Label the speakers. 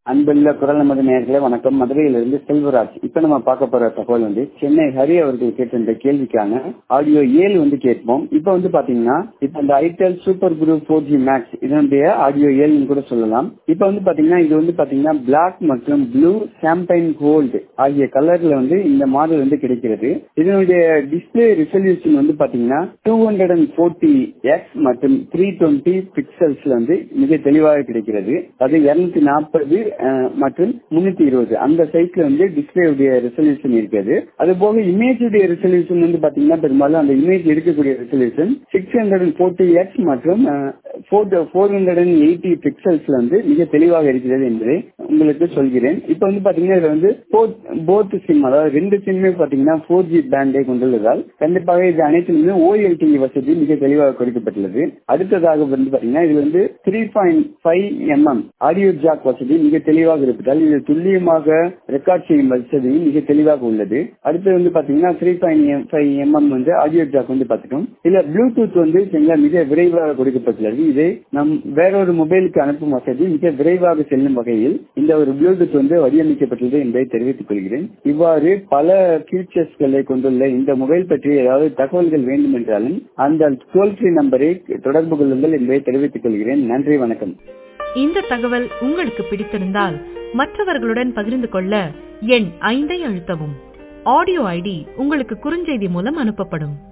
Speaker 1: அன்புள்ள குரல் நமது நேர்களே வணக்கம் மதுரையிலிருந்து செல்வராஜ் இப்ப நம்ம பார்க்க போற தகவல் வந்து சென்னை ஹரி அவர்கள் கேட்டிருந்த கேள்விக்கான ஆடியோ ஏழு வந்து கேட்போம் இப்ப வந்து பாத்தீங்கன்னா இப்ப இந்த Itel super group four G max இதனுடைய ஆடியோ ஏழுன்னு கூட சொல்லலாம் இப்ப வந்து பாத்தீங்கன்னா இது வந்து பாத்தீங்கன்னா பிளாக் மற்றும் ப்ளூ சாம்பைன் கோல்டு ஆகிய கலர்ல வந்து இந்த மாடல் வந்து கிடைக்கிறது இதனுடைய டிஸ்பிளே ரெசல்யூஷன் வந்து பாத்தீங்கன்னா two hundred and forty X மற்றும் த்ரீ டுவெண்ட்டி பிக்சல்ஸ்ல வந்து மிக தெளிவாக கிடைக்கிறது அது இருநூத்தி நாற்பது மற்றும் முன்னூத்தி இருபது அந்த சைஸ்ல வந்து டிஸ்பிளே உடைய ரெசல்யூஷன் இருக்கிறது அது போக இமேஜ் உடைய ரெசல்யூஷன் வந்து பாத்தீங்கன்னா பெரும்பாலும் அந்த இமேஜ் எடுக்கக்கூடிய resolution six hundred and forty X மற்றும் ஃபோர் ஹண்ட்ரட் அண்ட் எயிட்டி பிக்சல்ஸ்ல வந்து மிக தெளிவாக இருக்கிறது என்பதை உங்களுக்கு சொல்கிறேன் இப்ப வந்து பாத்தீங்கன்னா இதுல வந்து போத் சிம் அதாவது ரெண்டு சிம்மே பாத்தீங்கன்னா ஃபோர் ஜி பேண்டை கொண்டுள்ளதால் கண்டிப்பாக இது அனைத்திலுமே ஓஎல்டி வசதி மிக தெளிவாக கொடுக்கப்பட்டுள்ளது அடுத்ததாக வந்து பாத்தீங்கன்னா இது வந்து three point five MM audio jack வசதி மிக தெளிவாக இருப்பதால் இது துல்லியமாக ரெக்கார்ட் செய்யும் வசதியும் மிக தெளிவாக உள்ளது அடுத்து வந்து பாத்தீங்கன்னா த்ரீ பாயிண்ட் ஃபைவ் எம்எம் வந்து ஆடியோ ஜாக் வந்து பாத்துட்டோம் இதுல ப்ளூடூத் வந்து மிக விரைவாக கொடுக்கப்பட்டுள்ளது இதை நம் வேறொரு மொபைலுக்கு அனுப்பும் வசதி மிக விரைவாக செல்லும் வகையில் இந்த ஒரு ப்ளூடூத் வந்து வடிவமைக்கப்பட்டுள்ளது என்பதை தெரிவித்துக் கொள்கிறேன் இவ்வாறு பல ஃபீச்சர்ஸ்களை கொண்டுள்ள இந்த மொபைல் பற்றி ஏதாவது தகவல்கள் வேண்டும் என்றாலும் அந்த டோல் ஃப்ரீ நம்பரை தொடர்பு கொள்ளுங்கள் என்பதை தெரிவித்துக் கொள்கிறேன் நன்றி வணக்கம்
Speaker 2: இந்த தகவல் உங்களுக்கு பிடித்திருந்தால் மற்றவர்களுடன் பகிர்ந்து கொள்ள எண் ஐந்தை அழுத்தவும் ஆடியோ ஐடி உங்களுக்கு குறுஞ்செய்தி மூலம் அனுப்பப்படும்